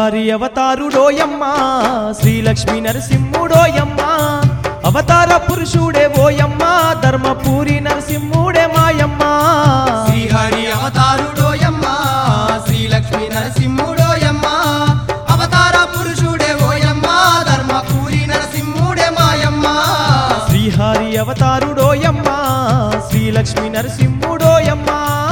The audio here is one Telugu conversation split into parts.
శ్రీహరి అవతారుడోయమ్మ శ్రీలక్ష్మీ నరసింహుడోయమ్మ అవతార పురుషుడే ఓయమ్మ ధర్మపూరి నరసింహుడే మాయమ్మ శ్రీహరి అవతారుడోయమ్మ శ్రీలక్ష్మీ నరసింహుడోయమ్మ అవతార పురుషుడే ఓయమ్మ ధర్మపూరి నరసింహుడే మాయమ్మ శ్రీహరి అవతారుడోయమ్మ శ్రీలక్ష్మీ నరసింహుడోయమ్మ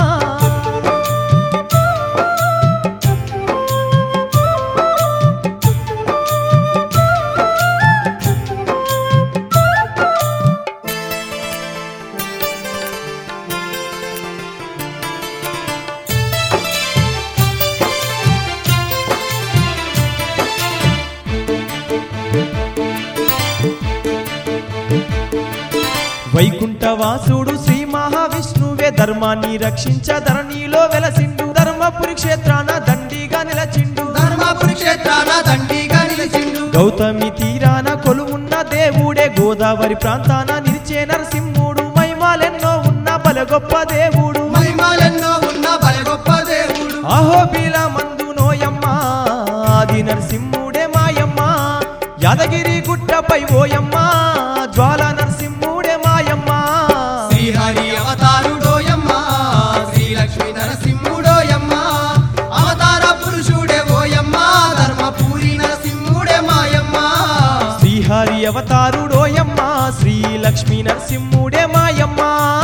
వైకుంఠవాసుడు శ్రీ మహావిష్ణువే ధర్మాన్ని రక్షించ ధరణిలో వెలసిండు ధర్మపురి క్షేత్రాన దండిగా నిలచిండు ధర్మపురి క్షేత్రాన దండిగా నిలిచిండు గౌతమి తీరాన కొలువున్న దేవుడే గోదావరి ప్రాంతాన నిలిచే నరసింహుడు మహిమాలెన్నో ఉన్న బల గొప్ప దేవుడు మహిమాలెన్నో ఉన్న బల గొప్ప దేవుడు అహోబిల మందు నోయమ్మ ఆది నరసింహుడే మాయమ్మ యాదగిరి గుట్టపై ఓయమ్మ జ్వాల నరసింహుడే మాయమ్మ శ్రీహరి అవతారుడోయమ్మ శ్రీలక్ష్మీ నరసింహుడోయమ్మ అవతార పురుషుడే ఓయమ్మ ధర్మపూరి నరసింహుడే మాయమ్మ శ్రీహరి అవతారుడోయమ్మ శ్రీ లక్ష్మీ నరసింహుడే మాయమ్మ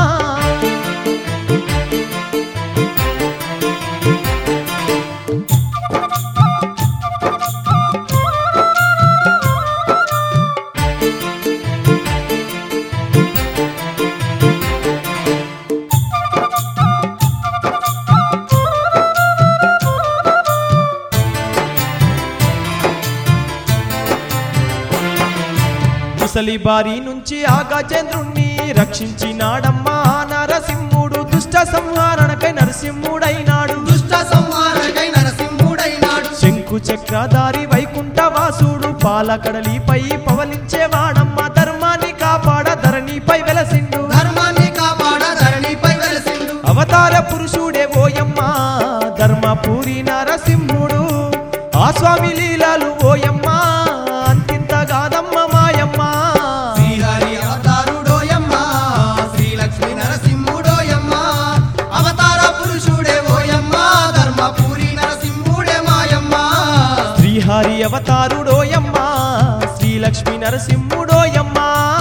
ముసలి బారి నుంచి ఆ గజేంద్రుణ్ణి రక్షించినాడమ్మా నరసింహుడు దుష్ట సంహారణకై నరసింహుడైనాడు దుష్ట సంహారకై నరసింహుడైనాడు శంకు చక్రధారి వైకుంఠవాసుడు పాలకడలిపై పవలించేవాడమ్మ ధర్మాన్ని కాపాడ ధరణిపై వెలసిండు ధర్మాన్ని కాపాడ ధరణిపై వెలసిండు అవతార పురుషుడే ఓయమ్మ ధర్మపూరి నరసింహుడు ఆ స్వామి లీలలు ఓయమ్మ అంతింత కాదమ్మ మాయమ్మ శ్రీహరి అవతారుడోయమ్మ శ్రీలక్ష్మీ నరసింహుడోయమ్మ అవతార పురుషుడే ఓయమ్మ ధర్మపూరి నరసింహుడే మాయమ్మ శ్రీహరి అవతారుడోయమ్మ శ్రీలక్ష్మీ నరసింహుడోయమ్మ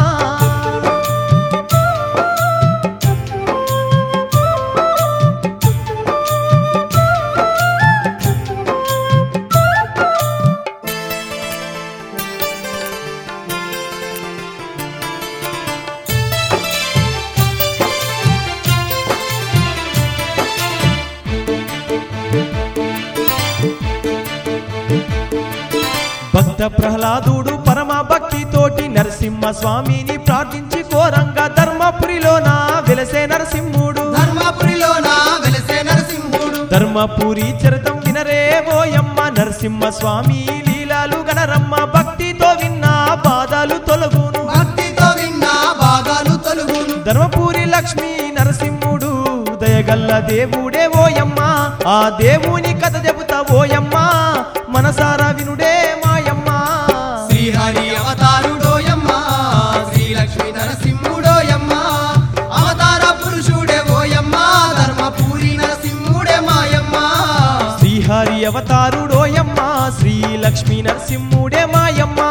భక్త ప్రహ్లాదుడు పరమ భక్తితోటి నరసింహ స్వామిని ప్రార్థించి కోరంగా ధర్మపురిలోన వెలసే నరసింహుడు ధర్మపురిలో నా వెలిసే నరసింహుడు ధర్మపురి చరితం వినరే ఓయమ్మ నరసింహ స్వామి లీలాలు గణరమ్మ భక్తితో విన్న బాధలు తొలగును భక్తితో విన్న బాధలు తొలుగును ధర్మపురి లక్ష్మీ నరసింహుడు దయగల్ల దేవుడే ఓయమ్మ ఆ దేవుని కథ చెబుతా ఓయమ్మ మనసారా వినుడే మాయమ్మ శ్రీహరి అవతారుడోయమ్మ శ్రీలక్ష్మీ నరసింహుడోయమ్మ అవతార పురుషుడే ఓయమ్మ ధర్మపూరి నరసింహుడే మాయమ్మ శ్రీహరి అవతారుడోయమ్మ శ్రీ లక్ష్మీ నరసింహుడే మాయమ్మ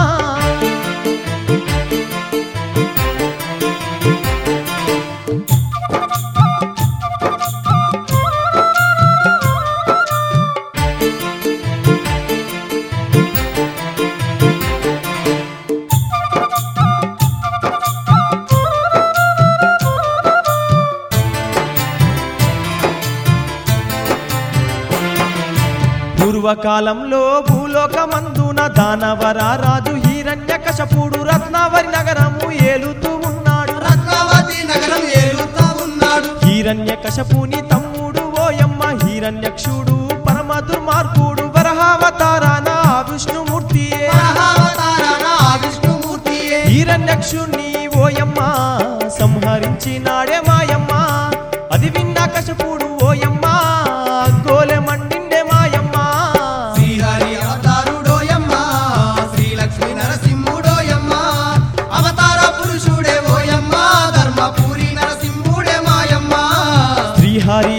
పూర్వకాలంలో భూలోకమందున దానవర రాజు హిరణ్య కశపుడు రత్నావరి నగరము ఏలుతూ ఉన్నాడు రత్నావతి నగరం ఏలుతా ఉన్నాడు హిరణ్య కశపుని తమ్ముడు ఓయమ్మ హిరణ్యక్షుడు పరమ దుర్మార్గుడు వరహావతారాన ఆ విష్ణుమూర్తియే వరహావతారాన ఆ విష్ణుమూర్తియే హిరణ్యక్షుణ్ణి ఓయమ్మ సంహరించినాడే మాయమ్మ అది విన్న కశపుడు ఓయమ్మ గోలె మండిండే మాయమ్మ శ్రీహరి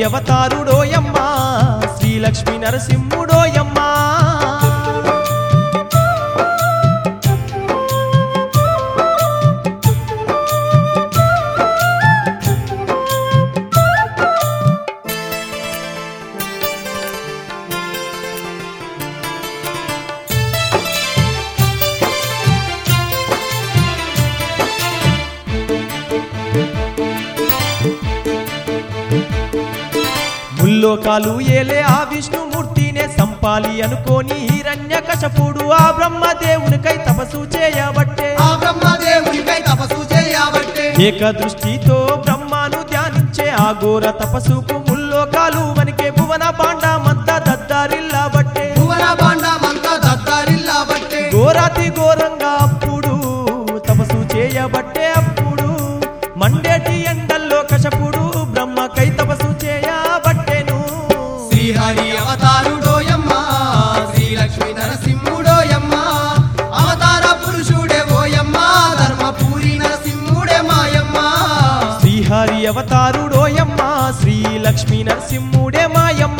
అవతారుడోయమ్మ శ్రీ లక్ష్మీ నరసింహుడోయమ్మ ముల్లోకాలు ఏలే ఆ విష్ణుమూర్తినే సంపాలి అనుకోని హిరణ్య కశపుడు ఆ బ్రహ్మదేవునికై తపస్సు చేయబట్టే ఆ బ్రహ్మదేవునికై తపస్సు చేయబట్టే ఏక దృష్టితో బ్రహ్మను ధ్యానించే ఆ ఘోర తపస్సుకు ముల్లోకాలు వనికే భువన పాండమంతా దద్దారిల్లాబట్టే భువన భాండమంతా దద్దారిల్లాబట్టే ఘోరాతి ఘోరంగా అప్పుడు తపస్సు చేయబట్టే అప్పుడు మండేటి ఎండల్లో కశపుడు బ్రహ్మకై తపస్సు చేయబట్టెను శ్రీహరి అవతారుడోయమ్మ శ్రీ లక్ష్మీ నరసింహుడోయమ్మ అవతార పురుషుడే ఓయమ్మ ధర్మపూరి నరసింహుడే మాయమ్మ శ్రీహరి అవతారుడోయమ్మ శ్రీ లక్ష్మీ నరసింహుడే మాయమ్మ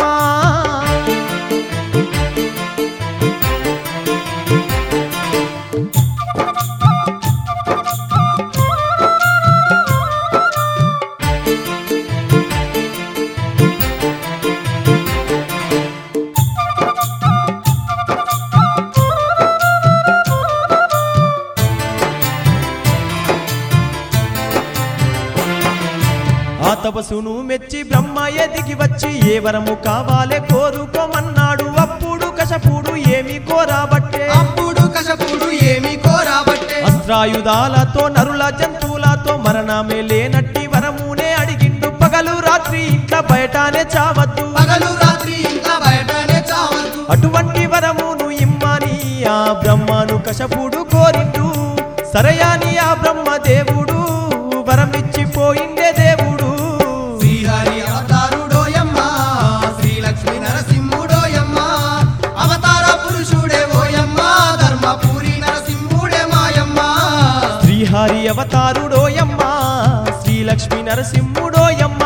ఆ తపస్సును మెచ్చి బ్రహ్మ ఎదిగి వచ్చి ఏ వరము కావాలే కోరుకోమన్నాడు అప్పుడు కశపుడు ఏమి కోరాబట్టే అప్పుడు కశపుడు ఏమి కోరాబట్టే అస్త్రాయుధాలతో నరుల జంతువులతో మరణమే లేనట్టి వరమునే అడిగిండు పగలు రాత్రి ఇంట్లో బయటనే చావద్దు పగలు రాత్రి ఇంట్లో బయటనే చావద్దు అటువంటి వరమును ఇమ్మని ఆ బ్రహ్మను కశపుడు కోరిండు సరయాని ఆ బ్రహ్మ దేవుడు వరమిచ్చిపోయిండే దేవుడు శ్రీహరి అవతారుడోయమ్మ శ్రీ లక్ష్మీ నరసింహుడోయమ్మ అవతార పురుషుడే ఓయమ్మ ధర్మపూరి నరసింహుడే మాయమ్మ శ్రీహరి అవతారుడోయమ్మ శ్రీ లక్ష్మీ నరసింహుడోయమ్మ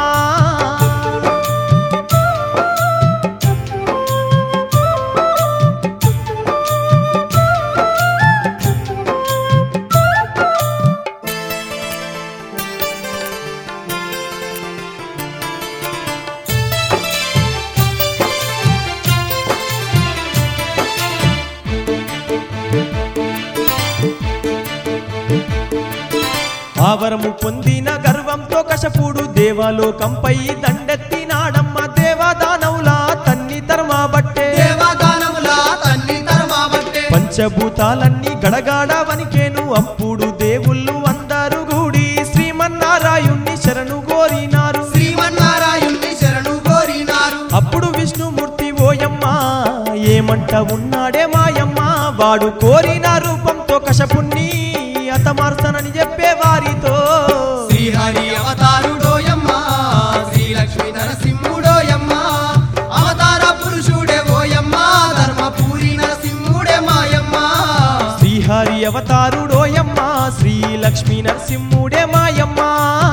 ఆవరము పొందిన గర్వంతో కశపుడు దేవలోకంపై దండెత్తినాడమ్మ దేవదానవులా తన్ని తరమాబట్టే దేవదానముల తన్ని తరమాబట్టే పంచభూతాలన్నీ గడగాడ వనికేను అప్పుడు దేవుళ్ళు అందరూ గూడి శ్రీమన్నారాయుణ్ణి శరణు కోరినారు శ్రీమన్నారాయుణ్ణి శరణు కోరినారు అప్పుడు విష్ణుమూర్తి ఓయమ్మ ఏమంట ఉన్నాడే మాయమ్మ వాడు కోరిన రూపంతో కశపుణ్ణి అతమార్చనని చెప్పే వారితో శ్రీహరి అవతారుడోయమ్మ శ్రీ లక్ష్మీ నరసింహుడోయమ్మ అవతార పురుషుడే ఓయమ్మ ధర్మపూరి నరసింహుడే మాయమ్మ శ్రీహరి అవతారుడోయమ్మ శ్రీ లక్ష్మీ నరసింహుడే మాయమ్మ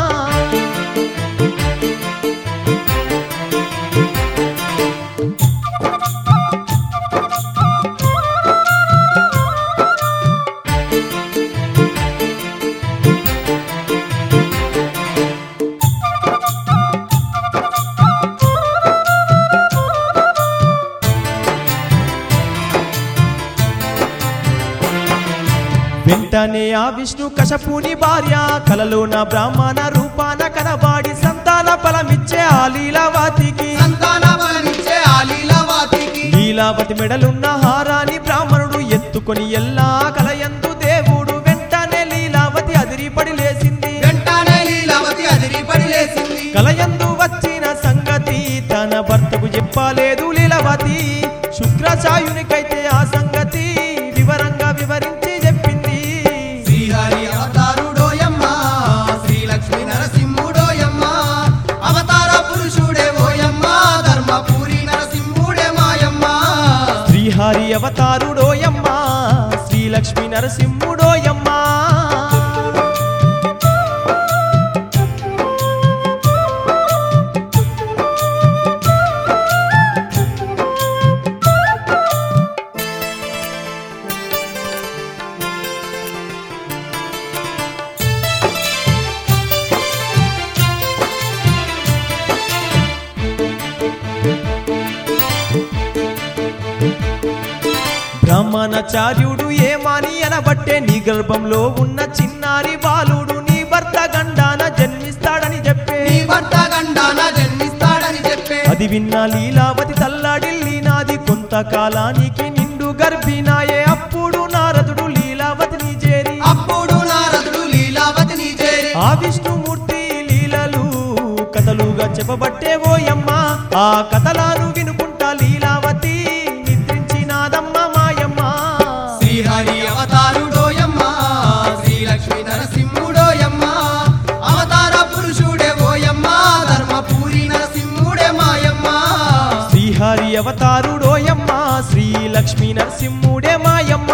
వెంటనే ఆ విష్ణు కశపుని భార్య కలలోన బ్రాహ్మణ రూపాన కనబాడి సంతాన ఫలమిచ్చే ఆ లీలావతికి సంతాన ఫలమిచ్చే ఆ లీలావతికి లీలావతి మెడలున్న హారాన్ని బ్రాహ్మణుడు ఎత్తుకొని ఎల్లా కలయందు దేవుడు వెంటనే లీలావతి అదిరిపడి లేసింది వెంటనే లీలావతి అదిరిపడి లేసింది కలయందు వచ్చిన సంగతి తన భర్తకు చెప్పలేదు లీలావతి శుక్రాచార్యునికైతే ఆ సంగతి వివరంగా వివరించి చెప్పింది శ్రీహరి అవతారుడోయమ్మ శ్రీ లక్ష్మీ నరసింహుడోయమ్మ అవతార పురుషుడే ఓయమ్మ ధర్మపూరి నరసింహుడే మాయమ్మ శ్రీహరి అవతారుడోయమ్మ శ్రీ లక్ష్మీ నరసింహుడోయమ్మ ద్రోణాచార్యుడు ఏమాని అనబట్టే నీ గర్భంలో ఉన్న చిన్నారి బాలుడు నీ భర్త గండాన జన్మిస్తాడని చెప్పే నీ భర్త గండాన జన్మిస్తాడని చెప్పే అది విన్న లీలావతి తల్లాడిల్లి నాది కొంతకాలానికి నిండు గర్భినాయే అప్పుడు నారదుడు లీలావతిని చేరి అప్పుడు నారదుడు లీలావతిని చేరి ఆ విష్ణుమూర్తి లీలలు కథలుగా చెప్పబట్టే ఓయమ్మ ఆ కథలాను వినుకుంటా లీలావతి నిద్రించినాదమ్మ మాయమ్మ శ్రీహరి అవతారుడోయమ్మ శ్రీలక్ష్మి నరసింహుడోయమ్మ అవతార పురుషుడే ఓయమ్మ ధర్మపూరి నరసింహుడే మాయమ్మ శ్రీహరి అవతారుడోయమ్మ శ్రీ లక్ష్మీ నరసింహుడే మాయమ్మ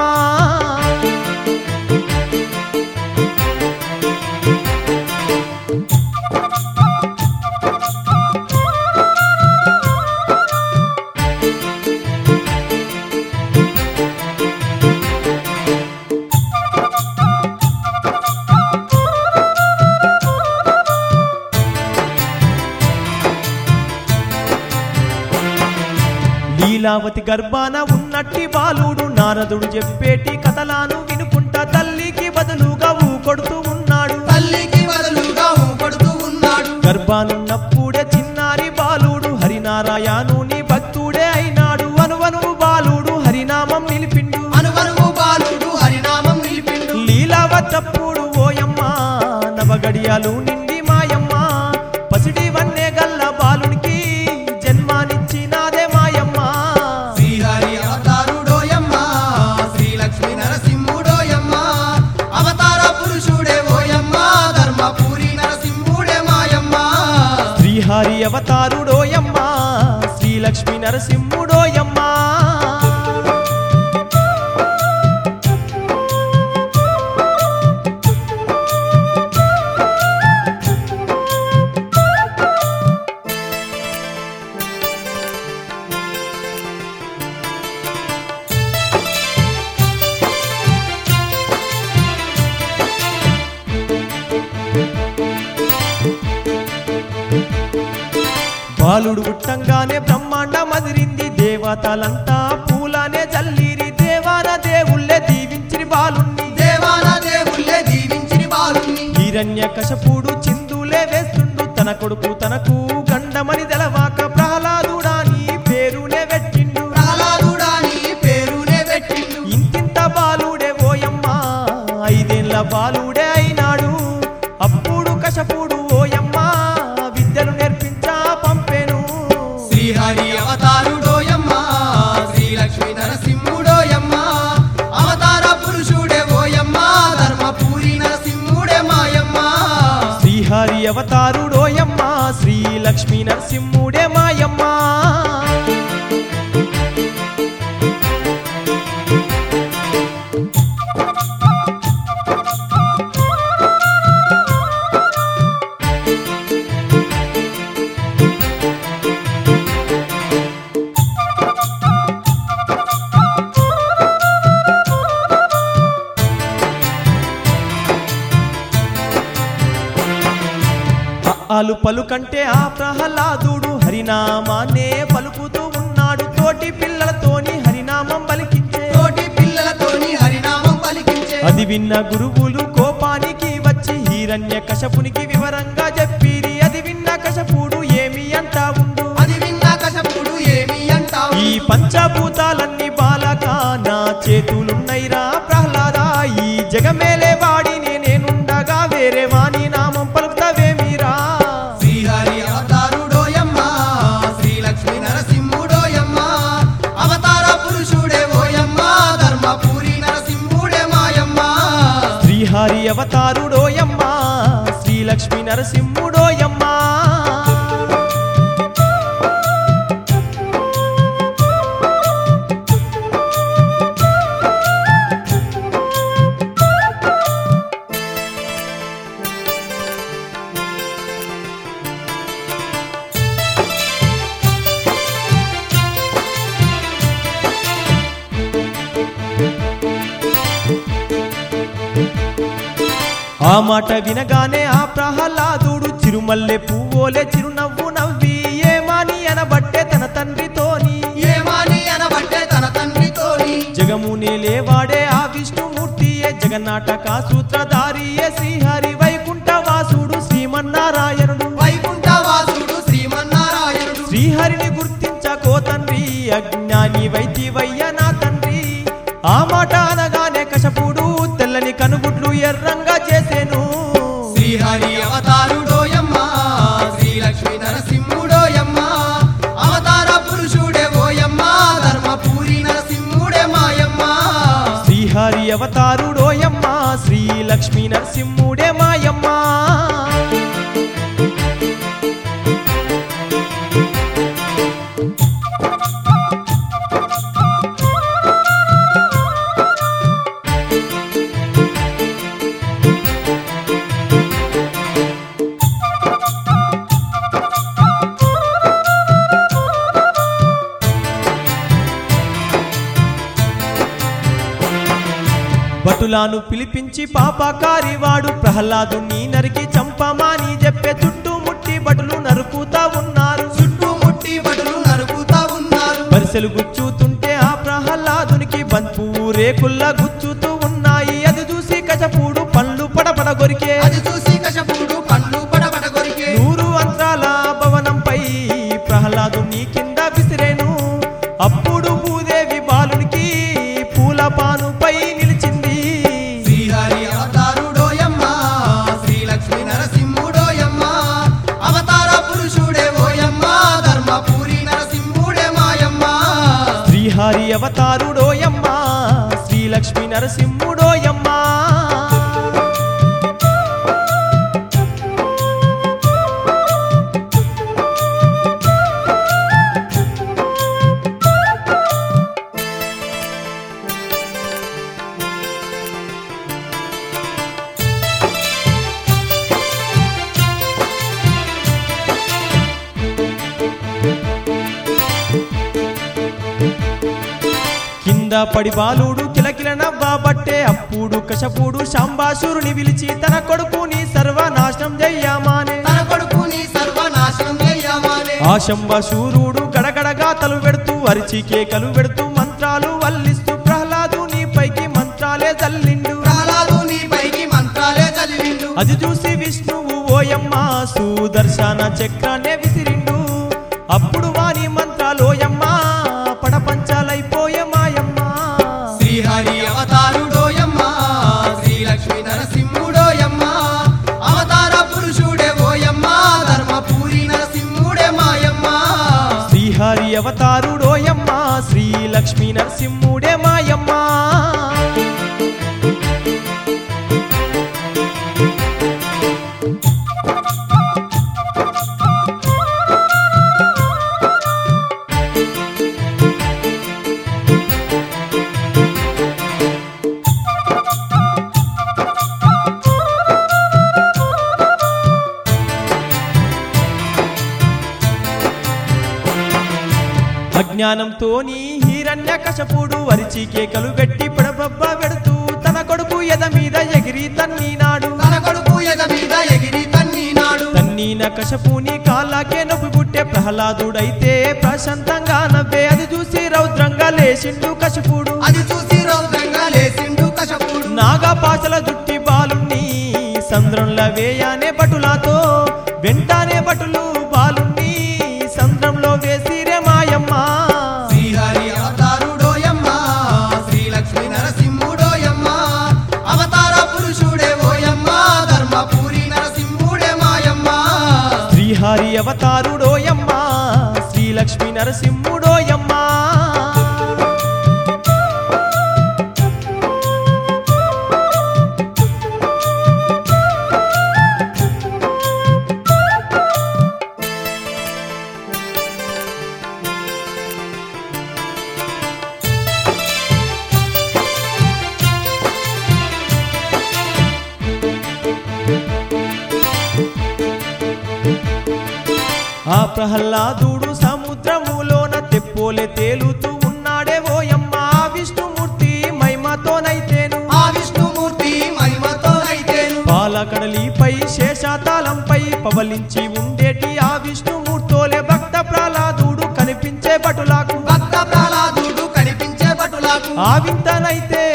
లీలావతి గర్భాన ఉన్నట్టి బాలుడు నారదుడు చెప్పేటి కథలాను వినుకుంటా తల్లికి బదులుగా ఊ కొడుతూ ఉన్నాడు తల్లికి బదులుగా ఊపడుతూ ఉన్నాడు గర్భానున్నప్పుడే చిన్నారి బాలుడు హరినారాయణు నీ భక్తుడే అయినాడు అనువను బాలుడు హరినామం నిలిపిండు అనువనువు బాలుడు హరినామం నిలిపిండు లీలావతప్పుడు ఓయమ్మ నవగడియాలు నిండి మాయమ్మ పసిడి వన్నే గల్ల బాలునికి జన్మానిచ్చినాదే మాయమ్మ శ్రీహరి అవతారుడోయమ్మ శ్రీలక్ష్మి నరసింహుడోయమ్మ అవతార పురుషుడే ఓయమ్మ ధర్మపూరి నరసింహుడే మాయమ్మ శ్రీహరి అవతారుడోయమ్మ శ్రీలక్ష్మీ నరసింహుడోయమ్మ బాలుడు పుట్టంగానే బ్రహ్మాండం అదిరింది దేవతలంతా పూలానే జల్లిరి దేవాన దేవుళ్ళే దీవించిరి బాలుణ్ణి దేవాన దేవుళ్ళే దీవించిని బాలుణ్ణి హిరణ్య కశపుడు చిందులే వేస్తుండు తన కొడుకు తనకు గండమని తెలవాక ప్రహ్లాదుడాని పేరునే పెట్టిండు ప్రహ్లాదుడా నీ పేరునే పెట్టిండు ఇంతింత బాలుడే ఓయమ్మ ఐదేళ్ల బాలుడే అయినాడు అప్పుడు కశపుడు ఓయమ్మ విద్యలు నేర్పించా పంపెను శ్రీహరి అవతారుడోయమ్మ శ్రీలక్ష్మి నరసింహుడోయమ్మ అవతార పురుషుడే ఓయమ్మ ధర్మపూరి నరసింహుడే మాయమ్మ శ్రీహరి అవతారుడోయమ్మ శ్రీ లక్ష్మీ నరసింహుడే మాయమ్మ ఆలు పలుకంటే ఆ ప్రహ్లాదుడు హరినామాన్నే పలుకుతూ ఉన్నాడు తోటి పిల్లలతోని హరినామం పలికించే తోటి పిల్లలతోని హరినామం పలికించే అది విన్న గురువులు కోపానికి వచ్చి హిరణ్య కశపునికి వివరంగా చెప్పిరి అది విన్న కశపుడు ఏమి అంటా ఉండు అది విన్న కశపుడు ఏమి అంటావు ఈ పంచభూతాలన్నీ బాలక నా చేతులున్నైరా ప్రహ్లాద ఈ జగమేలే వాడిని నేనుండగా వేరే వాణి నామం పలుకుతావేమిరా శ్రీహరి అవతారుడోయమ్మ శ్రీలక్ష్మి నరసింహుడోయమ్మ అవతార పురుషుడే ఓయమ్మ ధర్మపూరి నరసింహుడే మాయమ్మ శ్రీహరి అవతారుడోయమ్మ శ్రీలక్ష్మీ నరసింహుడోయమ్మ ఆ మాట వినగానే ఆ ప్రహ్లాదుడు చిరుమల్లె పువ్వోలే చిరునవ్వు నవ్వి ఏమాని అనబట్టే తన తండ్రితోని ఏమాని అనబట్టే తన తండ్రితోని జగమునే ఉండేవాడే ఆ విష్ణుమూర్తియే జగన్నాటక సూత్రధారియే శ్రీహరి వైకుంఠ వాసుడు శ్రీమన్నారాయణుడు వైకుంఠవాసుడు శ్రీమన్నారాయణుడు శ్రీహరిని గుర్తించకో తండ్రి అజ్ఞాని వైద్యవయ్య నా తండ్రి ఆ మాట అనగానే కశపుడు తెల్లని కనుగుడ్లు ఎర్రంగా చేసేను శ్రీహరి అవతారుడోయమ్మ శ్రీలక్ష్మి నరసింహుడోయమ్మ అవతార పురుషుడే ఓయమ్మ ధర్మపూరి నరసింహుడే మాయమ్మ శ్రీహరి అవతారుడోయమ్మ శ్రీ లక్ష్మీ నరసింహుడే మాయమ్మ భటులాను పిలిపించి పాపకారివాడు ప్రహ్లాదుని నరికి చంపమాని చెప్పే చుట్టుముట్టి భటులు నరుకుతా ఉన్నారు చుట్టుముట్టి బడులు నరుకుతా ఉన్నారు వరిసెలు గుచ్చుతుంటే ఆ ప్రహ్లాదునికి బంపు రేకుల్లా గుచ్చుతూ ఉన్నాయి అది చూసి కచపూడు పళ్ళు పడపడ కొరికే అది చూసి కశపుడు పండ్లు పడబడ కొరికే నూరు అంతరాల భవనంపై ప్రహ్లాదుని కింద విసిరేను అప్పుడు భూదేవి బాలునికి పూల పానుపై నిలిచింది శ్రీహరి అవతారుడోయమ్మ శ్రీలక్ష్మి నరసింహుడోయమ్మ అవతార పురుషుడే ఓయమ్మ ధర్మపూరి నరసింహుడే మాయమ్మ శ్రీహరి అవతారుడోయమ్మ శ్రీలక్ష్మి నరసింహుడోయమ్మ కింద పడి బాలుడు కిలకిల నవ్వబట్టే అప్పుడు కశపుడు శాంబాసురుని పిలిచి తన కొడుకుని సర్వనాశనం చెయ్యమానే తన కొడుకుని సర్వనాశనం చెయ్యమానే ఆ శంబాసూరుడు గడగడగా తలు పెడుతూ అరిచి కేకలు పెడుతూ మంత్రాలు వల్లిస్తూ ప్రహ్లాదుని పైకి మంత్రాలే చల్లిండు ప్రహ్లాదు నీ పైకి మంత్రాలే చదివిండు అది చూసి విష్ణువు ఓయమ్మ సుదర్శన చక్రాన్నే విసిరిండు అప్పుడు వాని మంత్రాలోయమ్మ పడపంచాలైపోయే మాయమ్మ శ్రీహరి అవతారుడోయమ్మ శ్రీలక్ష్మి నరసింహుడోయమ్మ అవతార పురుషుడే ఓయమ్మ ధర్మపూరి నరసింహుడే మాయమ్మ శ్రీహరి అవతారుడోయమ్మ శ్రీ లక్ష్మీ నరసింహుడే మాయమ్మ అజ్ఞానంతోని హిరణ్య కశపుడు వరిచి కేకలు పెట్టి పడబబ్బ పెడుతూ తన కొడుకు ఎద మీద ఎగిరి తన్నీనాడు తన కొడుకు ఎద మీద ఎగిరి తన్నీనాడు తన్నీన కశపుని కాళ్ళకే నొప్పి పుట్టే ప్రహ్లాదుడైతే ప్రశాంతంగా నవ్వే అది చూసి రౌద్రంగా లేచిండు కశపుడు అది చూసి రౌద్రంగా లేచిండు కశపుడు నాగా పాచల జుట్టి బాలుణ్ణి సంద్రంలో వేయానే బటులాతో వెంటానే బటులు బాలుణ్ణి సంద్రంలో వేసిరే మాయమ్మ శ్రీహరి అవతారుడోయమ్మ శ్రీలక్ష్మి నరసింహుడోయమ్మ అవతార పురుషుడే ఓయమ్మ ధర్మపూరి నరసింహుడే మాయమ్మ శ్రీహరి అవతారుడోయమ్మ శ్రీలక్ష్మీ నరసింహుడోయమ్మ ఆ ప్రహ్లాదుడు సముద్రములోన తెప్పోలే తేలుతూ ఉన్నాడే ఓయమ్మ ఆ విష్ణుమూర్తి మహిమతోనైతేను ఆ విష్ణుమూర్తి మహిమతో అయితేను పాలకడలిపై శేషాతాళంపై పవలించి ఉండేటి ఆ విష్ణుమూర్తోలే భక్త ప్రహ్లాదుడు కనిపించే బటులకు భక్త ప్రహ్లాదుడు కనిపించే భటులకు ఆ వింతనైతే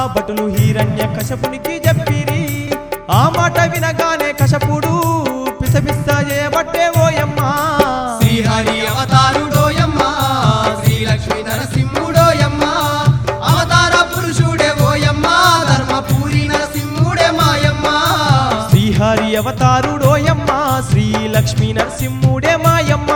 భటులు హిరణ్య కశపునికి చెప్పిరి ఆ మాట వినగానే కశపుడు పిసపిస చేయబట్టే ఓయమ్మ శ్రీహరి అవతారుడోయమ్మ శ్రీలక్ష్మి నరసింహుడోయమ్మ అవతార పురుషుడే ఓయమ్మ ధర్మపూరి నరసింహుడే మాయమ్మ శ్రీహరి అవతారుడోయమ్మ శ్రీ లక్ష్మీ నరసింహుడే మాయమ్మ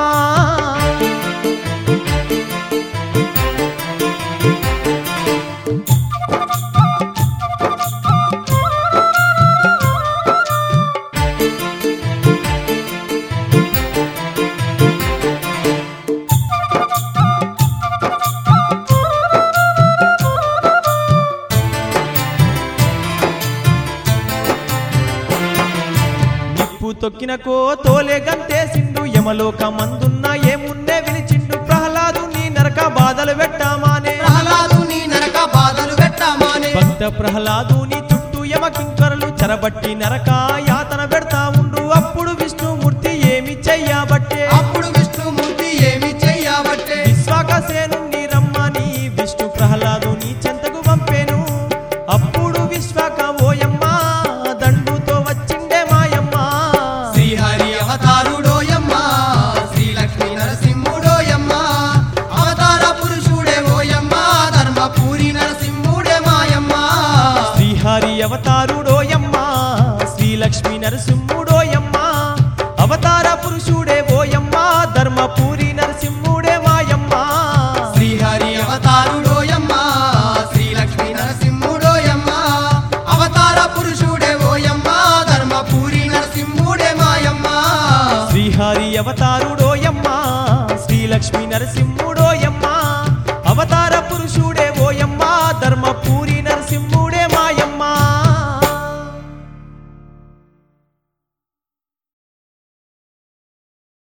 నిప్పు తొక్కినకో తోలే గంతేసిండు యమలోక మందున్న ఏమున్నే విలిచిండు ప్రహ్లాదు నీ నరక బాధలు పెట్టామానే ప్రహ్లాదు నీ నరక బాధలు పెట్టామానే భక్త ప్రహ్లాదు నీ చుట్టూ యమకింకరులు చెరబట్టి నరక యాతన పెడతా ఉండు అప్పుడు విష్ణుమూర్తి ఏమి చెయ్యబట్టే అప్పుడు విష్ణుమూర్తి ఏమి చెయ్యబట్టే విశ్వాకసేను రమ్మని విష్ణు ప్రహ్లాదు నీ చెంతకు పంపేను అప్పుడు విశ్వాక ఓయమ్మ దండుతో వచ్చిండే మాయమ్మ శ్రీహరి అవతారుడోయమ్మ శ్రీలక్ష్మి నరసింహుడోయమ్మ అవతార పురుషుడే ఓయమ్మ ధర్మపూరి నరసింహుడే మాయమ్మ శ్రీహరి అవతారుడోయమ్మ శ్రీలక్ష్మీ నరసింహుడోయమ్మ అవతార పురుషుడే ఓయమ్మ ధర్మపూరి నరసింహుడే మాయమ్మ శ్రీహరి అవతారుడోయమ్మ శ్రీలక్ష్మి నరసింహుడోయమ్మ అవతార పురుషుడే ఓయమ్మ ధర్మపూరి నరసింహుడే మాయమ్మ శ్రీహరి అవతారుడో